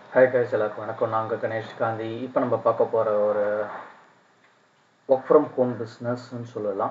hi guys எல்லாருக்கும் வணக்கம் நாங்கள் கணேஷ் காந்தி இப்போ நம்ம பார்க்க போகிற ஒரு ஒர்க் ஃப்ரம் ஹோம் பிஸ்னஸ்ன்னு சொல்லலாம்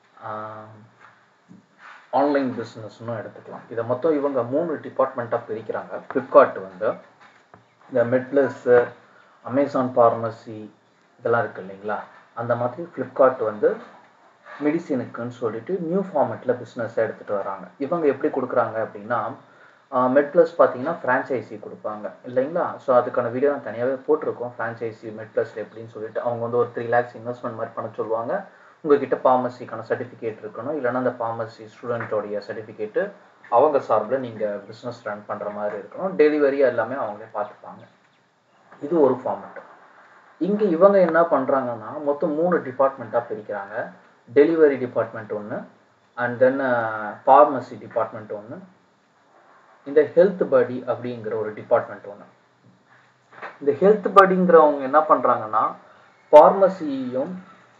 ஆன்லைன் பிஸ்னஸ்னு எடுத்துக்கலாம் இதை மொத்தம் இவங்க மூணு டிபார்ட்மெண்ட்டாக பிரிக்கிறாங்க ஃப்ளிப்கார்ட் வந்து இந்த மெட்லஸ்ஸு அமேசான் ஃபார்மசி இதெல்லாம் இருக்குது இல்லைங்களா அந்த மாதிரி ஃப்ளிப்கார்ட் வந்து மெடிசினுக்குன்னு சொல்லிட்டு நியூ ஃபார்மேட்டில் பிஸ்னஸ் எடுத்துகிட்டு வராங்க இவங்க எப்படி கொடுக்குறாங்க அப்படின்னா மெட் ப்ளஸ் பார்த்தீங்கன்னா ஃப்ரான்ச்சைசி கொடுப்பாங்க இல்லைங்களா ஸோ அதுக்கான வீடியோ நான் தனியாகவே போட்டிருக்கோம் ஃப்ரான்ச்சைசி மெட் ப்ளஸ் எப்படின்னு சொல்லிட்டு அவங்க வந்து ஒரு த்ரீ லேக்ஸ் இன்வெஸ்ட்மெண்ட் மாதிரி பண்ண சொல்லுவாங்க உங்ககிட்ட ஃபார்மசிக்கான சர்டிஃபிகேட் இருக்கணும் இல்லைன்னா அந்த ஃபார்மசி ஸ்டூடெண்ட்டோடைய சர்டிஃபிகேட்டு அவங்க சார்பில் நீங்கள் பிஸ்னஸ் ரன் பண்ணுற மாதிரி இருக்கணும் டெலிவரி எல்லாமே அவங்களே பார்த்துப்பாங்க இது ஒரு ஃபார்மேட் இங்கே இவங்க என்ன பண்ணுறாங்கன்னா மொத்தம் மூணு டிபார்ட்மெண்ட்டாக பிரிக்கிறாங்க டெலிவரி டிபார்ட்மெண்ட் ஒன்று அண்ட் தென் ஃபார்மசி டிபார்ட்மெண்ட் ஒன்று இந்த ஹெல்த் படி அப்படிங்கிற ஒரு டிபார்ட்மெண்ட் ஒன்று இந்த ஹெல்த் படிங்கிறவங்க என்ன பண்ணுறாங்கன்னா ஃபார்மசியையும்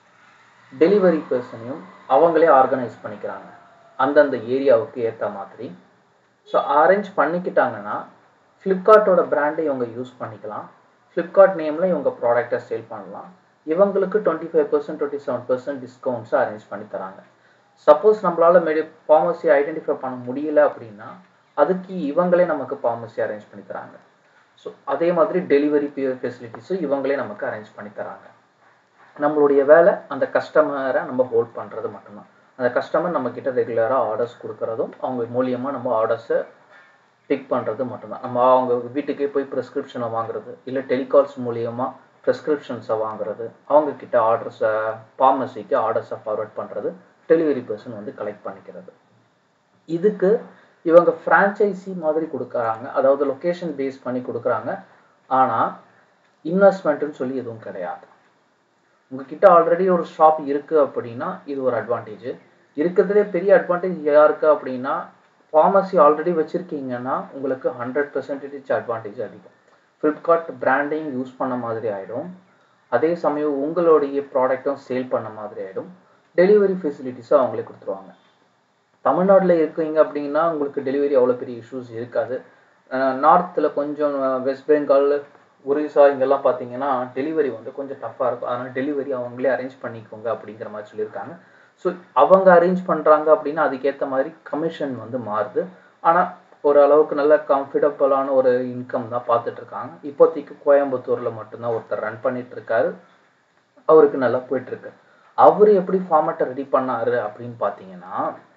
டெலிவரி பர்சனையும் அவங்களே ஆர்கனைஸ் பண்ணிக்கிறாங்க அந்தந்த ஏரியாவுக்கு ஏற்ற மாதிரி ஸோ அரேஞ்ச் பண்ணிக்கிட்டாங்கன்னா ஃப்ளிப்கார்ட்டோட பிராண்டை இவங்க யூஸ் பண்ணிக்கலாம் ஃப்ளிப்கார்ட் நேமில் இவங்க ப்ராடக்டை சேல் பண்ணலாம் இவங்களுக்கு twenty five percent twenty seven percent டிஸ்கவுண்ட்ஸை அரேஞ்ச் பண்ணி தராங்க சப்போஸ் நம்மளால் மெடி ஃபார்மசி ஐடென்டிஃபை பண்ண முடியல அப்படின்னா அதுக்கு இவங்களே நமக்கு ஃபார்மசி அரேஞ்ச் பண்ணி தராங்க ஸோ அதே மாதிரி டெலிவரி ஃபெசிலிட்டிஸும் இவங்களே நமக்கு அரேஞ்ச் பண்ணி தராங்க நம்மளுடைய வேலை அந்த கஸ்டமரை நம்ம ஹோல்ட் பண்ணுறது மட்டும்தான் அந்த கஸ்டமர் நம்மக்கிட்ட ரெகுலராக ஆர்டர்ஸ் கொடுக்குறதும் அவங்க மூலியமாக நம்ம ஆர்டர்ஸை பிக் பண்ணுறது மட்டும்தான் நம்ம அவங்க வீட்டுக்கே போய் ப்ரெஸ்கிரிப்ஷனை வாங்குறது இல்லை டெலிகால்ஸ் மூலியமாக ப்ரெஸ்கிரிப்ஷன்ஸை வாங்குறது அவங்க கிட்ட ஆர்டர்ஸை ஃபார்மசிக்கு ஆர்டர்ஸை ஃபார்வர்ட் பண்ணுறது டெலிவரி பர்சன் வந்து கலெக்ட் பண்ணிக்கிறது இதுக்கு இவங்க ஃப்ரான்ச்சைசி மாதிரி கொடுக்குறாங்க அதாவது லொக்கேஷன் பேஸ் பண்ணி கொடுக்குறாங்க ஆனால் இன்வெஸ்ட்மெண்ட்டுன்னு சொல்லி எதுவும் கிடையாது உங்ககிட்ட ஆல்ரெடி ஒரு ஷாப் இருக்குது அப்படின்னா இது ஒரு அட்வான்டேஜ் இருக்கிறதுலே பெரிய அட்வான்டேஜ் யாருக்கு அப்படின்னா ஃபார்மசி ஆல்ரெடி வச்சுருக்கீங்கன்னா உங்களுக்கு ஹண்ட்ரட் பர்சன்டேஜ் அட்வான்டேஜ் அதிகம் ஃப்ளிப்கார்ட் பிராண்டையும் யூஸ் பண்ண மாதிரி ஆகிடும் அதே சமயம் உங்களுடைய ப்ராடக்ட்டும் சேல் பண்ண மாதிரி ஆகிடும் டெலிவரி ஃபெசிலிட்டிஸும் அவங்களே கொடுத்துருவாங்க தமிழ்நாட்டில் இருக்கீங்க அப்படின்னா உங்களுக்கு டெலிவரி அவ்வளோ பெரிய இஷ்யூஸ் இருக்காது நார்த்தில் கொஞ்சம் வெஸ்ட் பெங்கால் ஒரிசா இங்கெல்லாம் பார்த்தீங்கன்னா டெலிவரி வந்து கொஞ்சம் டஃப்பாக இருக்கும் அதனால் டெலிவரி அவங்களே அரேஞ்ச் பண்ணிக்கோங்க அப்படிங்கிற மாதிரி சொல்லியிருக்காங்க ஸோ அவங்க அரேஞ்ச் பண்ணுறாங்க அப்படின்னா அதுக்கேற்ற மாதிரி கமிஷன் வந்து மாறுது ஆனால் ஒரு அளவுக்கு நல்ல கம்ஃபர்டபுளான ஒரு இன்கம் தான் பார்த்துட்டு இருக்காங்க இப்போதைக்கு கோயம்புத்தூரில் மட்டும்தான் ஒருத்தர் ரன் பண்ணிட்டு இருக்காரு அவருக்கு நல்லா போயிட்டுருக்கு அவர் எப்படி ஃபார்மேட்டை ரெடி பண்ணாரு அப்படின்னு பார்த்தீங்கன்னா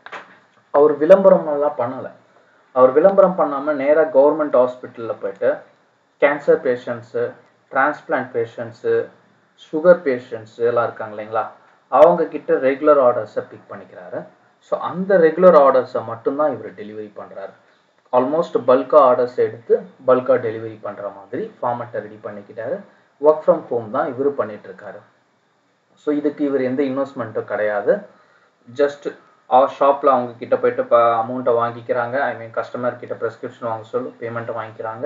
அவர் விளம்பரம்லாம் பண்ணலை அவர் விளம்பரம் பண்ணாமல் நேராக கவர்மெண்ட் ஹாஸ்பிட்டலில் போயிட்டு cancer patients transplant patients sugar patients எல்லாம் இருக்காங்க இல்லைங்களா அவங்க கிட்ட ரெகுலர் ஆர்டர்ஸை பிக் பண்ணிக்கிறாரு ஸோ அந்த ரெகுலர் ஆர்டர்ஸை மட்டும்தான் இவர் டெலிவரி பண்ணுறாரு ஆல்மோஸ்ட் பல்காக ஆர்டர்ஸ் எடுத்து பல்காக டெலிவரி பண்ணுற மாதிரி ஃபார்மெட்டை ரெடி பண்ணிக்கிட்டாரு ஒர்க் ஃப்ரம் ஹோம் தான் இவர் பண்ணிகிட்ருக்காரு ஸோ இதுக்கு இவர் எந்த இன்வெஸ்ட்மெண்ட்டும் கிடையாது ஜஸ்ட் ஷாப்பில் அவங்க கிட்ட போயிட்டு இப்போ அமௌண்ட்டை வாங்கிக்கிறாங்க ஐ மீன் கஸ்டமர் கிட்ட ப்ரெஸ்கிரிப்ஷன் வாங்க சொல்லி பேமெண்ட்டை வாங்கிக்கிறாங்க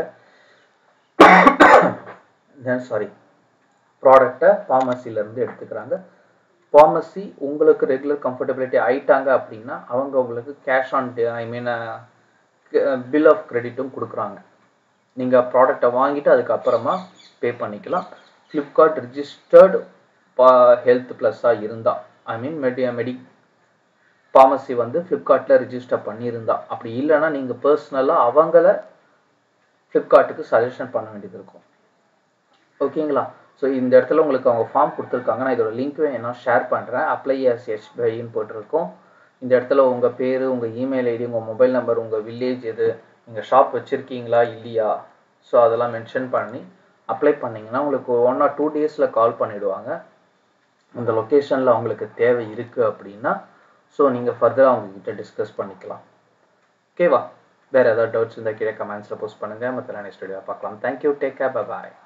தென் சாரி ப்ராடக்டை ஃபார்மசிலேருந்து எடுத்துக்கிறாங்க ஃபார்மசி உங்களுக்கு ரெகுலர் கம்ஃபர்டபிலிட்டி ஆயிட்டாங்க அப்படின்னா அவங்க உங்களுக்கு cash on I mean bill of கிரெடிட்டும் கொடுக்குறாங்க நீங்கள் ப்ராடக்டை வாங்கிட்டு அதுக்கப்புறமா பே பண்ணிக்கலாம் ஃப்ளிப்கார்ட் ரிஜிஸ்டர்டு ஹெல்த் ப்ளஸ்ஸாக இருந்தால் ஐ மீன் மெடி மெடி ஃபார்மசி வந்து ஃப்ளிப்கார்ட்டில் ரிஜிஸ்டர் பண்ணியிருந்தா அப்படி இல்லைன்னா நீங்கள் பர்சனலாக அவங்கள ஃப்ளிப்கார்ட்டுக்கு சஜஷன் பண்ண வேண்டியது இருக்கும் ஓகேங்களா ஸோ இந்த இடத்துல உங்களுக்கு அவங்க ஃபார்ம் கொடுத்துருக்காங்க நான் இதோட லிங்க்கும் என்ன ஷேர் பண்ணுறேன் அப்ளை எஸ் எஸ்பிஐன்னு போட்டிருக்கோம் இந்த இடத்துல உங்கள் பேர் உங்கள் இமெயில் ஐடி உங்கள் மொபைல் நம்பர் உங்கள் வில்லேஜ் எது நீங்கள் ஷாப் வச்சுருக்கீங்களா இல்லையா ஸோ அதெல்லாம் மென்ஷன் பண்ணி அப்ளை பண்ணிங்கன்னா உங்களுக்கு ஒன் ஆர் டூ டேஸில் கால் பண்ணிவிடுவாங்க இந்த லொக்கேஷனில் அவங்களுக்கு தேவை இருக்குது அப்படின்னா ஸோ நீங்கள் ஃபர்தராக அவங்கக்கிட்ட டிஸ்கஸ் பண்ணிக்கலாம் ஓகேவா வேறு ஏதாவது டவுட்ஸ் இருந்தால் கீழே கமெண்ட்ஸில் போஸ்ட் பண்ணுங்கள் மற்ற நெக்ஸ்ட் வீடியோ பார்க்கலாம் தேங்க்யூ டேக் கேர் பாய்